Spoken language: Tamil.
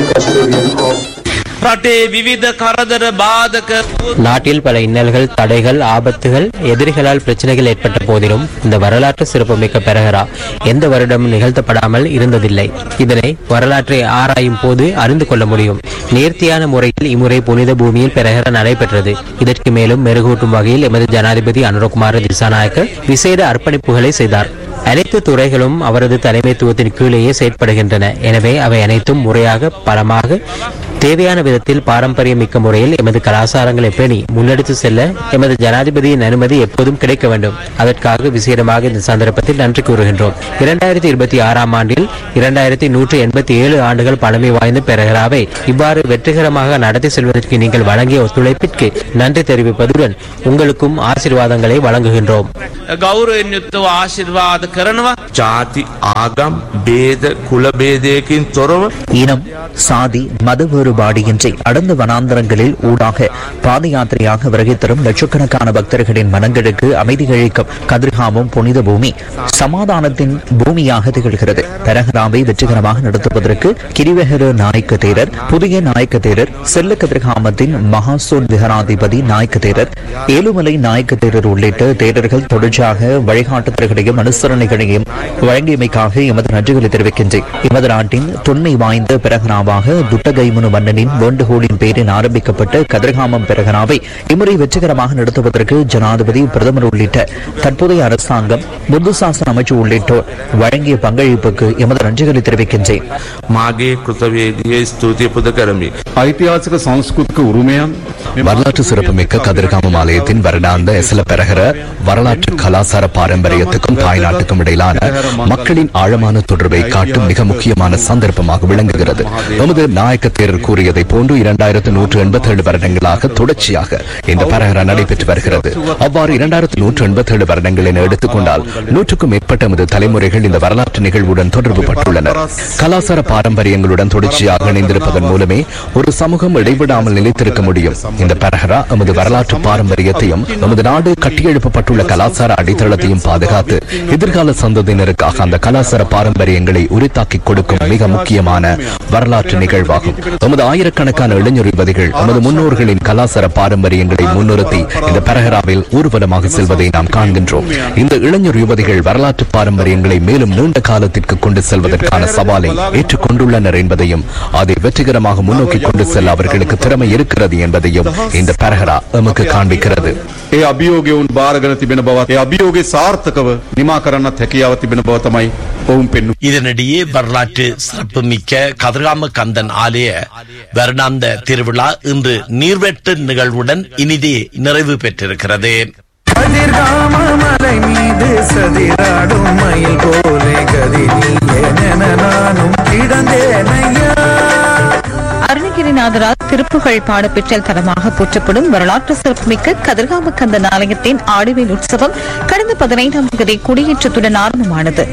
custodian of රටේ විවිධ කරදර බාධක நாட்டில் பல இன்னல்கள் தடைகள் ஆபத்துகள் எதிரிகளால் பிரச்சனைகள் ஏற்பட்ட போதிலும் இந்த வரலாற்று சிறப்புமிக்க பெரகரா எந்த வருடமும் நிகழ்த்தப்படாமல் இருந்ததில்லை இதனை வரலாற்றை ஆராயும் போது அறிந்து கொள்ள முடியும் நேர்த்தியான முறையில் இம்முறை புனித பூமியில் பெரகரா நடைபெற்றது இதற்கு மேலும் மெருகூட்டும் வகையில் எமது ஜனாதிபதி அனுரகுமார திசாநாயக்க விசேட அர்ப்பணிப்புகளை செய்தார் அனைத்து துறைகளும் அவரது தலைமைத்துவத்தின் கீழேயே செயற்படுகின்றன எனவே அவை அனைத்தும் முறையாக பலமாக தேவையான விதத்தில் பாரம்பரியமிக்க முறையில் எமது கலாச்சாரங்களை பேணி முன்னெடுத்து செல்ல எமது ஜனாதிபதியின் அனுமதி எப்போதும் கிடைக்க வேண்டும் அதற்காக விசேடமாக இந்த சந்தர்ப்பத்தில் நன்றி கூறுகின்றோம் இரண்டாயிரத்தி இருபத்தி ஆறாம் ஆண்டில் இரண்டாயிரத்தி நூற்றி எண்பத்தி ஏழு ஆண்டுகள் பழமை வாய்ந்த பெறுகிறாவை இவ்வாறு வெற்றிகரமாக நடத்தி செல்வதற்கு நீங்கள் வழங்கிய ஒத்துழைப்பிற்கு நன்றி தெரிவிப்பதுடன் உங்களுக்கும் ஆசீர்வாதங்களை வழங்குகின்றோம் ගෞරවෙන් යුත්තව ආශිර්වාද කරනවා ජාති ආගම් බේද කුලබේදයකින් තොරව இனம் சாதி மத வேறுபாடின்றி அடர்ந்த வனாந்தரங்களில் ஊடாக பாத யாத்திரையாக வருகை தரும் லட்சக்கணக்கான பக்தர்களின் மனங்களுக்கு அமைதி அளிக்கும் கதிர்காமம் புனித பூமி சமாதானத்தின் பூமியாக திகழ்கிறது பெரகராவை வெற்றிகரமாக நடத்துவதற்கு கிரிவெஹர நாயக்க தேரர் புதிய நாயக்க தேரர் செல்ல கதிர்காமத்தின் மகாசோன் விஹராதிபதி நாயக்க தேரர் ஏழுமலை நாயக்க தேரர் உள்ளிட்ட தேரர்கள் தொடர்ச்சியாக வழிகாட்டுதல்களையும் அனுசரணைகளையும் வழங்கியமைக்காக எமது நன்றிகளை தெரிவிக்கின்றேன் எமது நாட்டின் தொன்மை வாய்ந்த பெரகராவாக துட்டகைமுனு மன்னனின் வேண்டுகோளின் பேரில் ஆரம்பிக்கப்பட்ட கதிர்காமம் பெரகராவை இம்முறை வெற்றிகரமாக நடத்துவதற்கு ஜனாதிபதி பிரதமர் உள்ளிட்ட தற்போதைய அரசாங்கம் புத்து சாசன அமைச்சு உள்ளிட்டோர் வழங்கிய பங்களிப்புக்கு எமது நன்றிகளை தெரிவிக்கின்றேன் මාගේ කෘතවේදිය ස්තුතිය පුද කරමි. ඓතිහාසික සංස්කෘතික උරුමයන් வரலாற்று சிறப்புமிக்க கதிர்காமம் ஆலயத்தின் வருடாந்த எசல பெறகிற வரலாற்று கலாசார பாரம்பரியத்துக்கும் தாய்நாட்டுக்கும் இடையிலான மக்களின் ஆழமான தொடர்பை காட்டும் மிக முக்கியமான சந்தர்ப்பமாக விளங்குகிறது எமது நாயக்க தேரர் கூறியதை போன்று இரண்டாயிரத்து நூற்று எண்பத்தி ஏழு வருடங்களாக தொடர்ச்சியாக இந்த பரகர நடைபெற்று வருகிறது அவ்வாறு இரண்டாயிரத்து நூற்று எண்பத்தி ஏழு வருடங்களை எடுத்துக்கொண்டால் நூற்றுக்கும் மேற்பட்ட எமது தலைமுறைகள் இந்த வரலாற்று நிகழ்வுடன் தொடர்பு பட்டுள்ளனர் கலாசார பாரம்பரியங்களுடன் தொடர்ச்சியாக இணைந்திருப்பதன் மூலமே ஒரு சமூகம் இடைவிடாமல் நிலைத்திருக்க முடியும் இந்த பரஹரா எமது வரலாற்று பாரம்பரியத்தையும் எமது நாடு கட்டியெழுப்பப்பட்டுள்ள கலாசார அடித்தளத்தையும் பாதுகாத்து எதிர்கால சந்ததியினருக்காக அந்த கலாசார பாரம்பரியங்களை உரித்தாக்கிக் கொடுக்கும் மிக முக்கியமான வரலாற்று நிகழ்வாகும் எமது ஆயிரக்கணக்கான இளைஞர் யுவதிகள் எமது முன்னோர்களின் கலாசார பாரம்பரியங்களை முன்னிறுத்தி இந்த பரஹராவில் ஊர்வலமாக செல்வதை நாம் காண்கின்றோம் இந்த இளைஞர் யுவதிகள் வரலாற்று பாரம்பரியங்களை மேலும் நீண்ட காலத்திற்கு கொண்டு செல்வதற்கான சவாலை ஏற்றுக்கொண்டுள்ளனர் என்பதையும் அதை வெற்றிகரமாக முன்னோக்கி கொண்டு செல்ல அவர்களுக்கு திறமை இருக்கிறது என்பதையும் இந்த பரஹரா எமக்கு காண்பிக்கிறது ඒ අභියෝගය උන් බාරගෙන තිබෙන බවත් ඒ අභියෝගේ සාර්ථකව නිමා කරන්නත් හැකියාව තිබෙන බව තමයි ඔවුන් පෙන්නු. இதனிடையே வரலாற்று சிறப்புமிக்க கதிர்காம கந்தன் ஆலய வருடாந்த திருவிழா இன்று நீர்வெட்டு நிகழ்வுடன் இனிதே நிறைவு பெற்றிருக்கிறது மலை மீது சதிராடும் மயில் போலே கதி நீ நானும் கிடந்தேனையா அருணகிரிநாதரால் திருப்புகழ் பாடப்பெற்றல் தரமாக போற்றப்படும் வரலாற்று சிறப்புமிக்க கதிர்காம கந்தன் ஆலயத்தின் ஆடிவேல் உற்சவம் கடந்த பதினைந்தாம் தேதி கொடியேற்றத்துடன் ஆரம்பமானது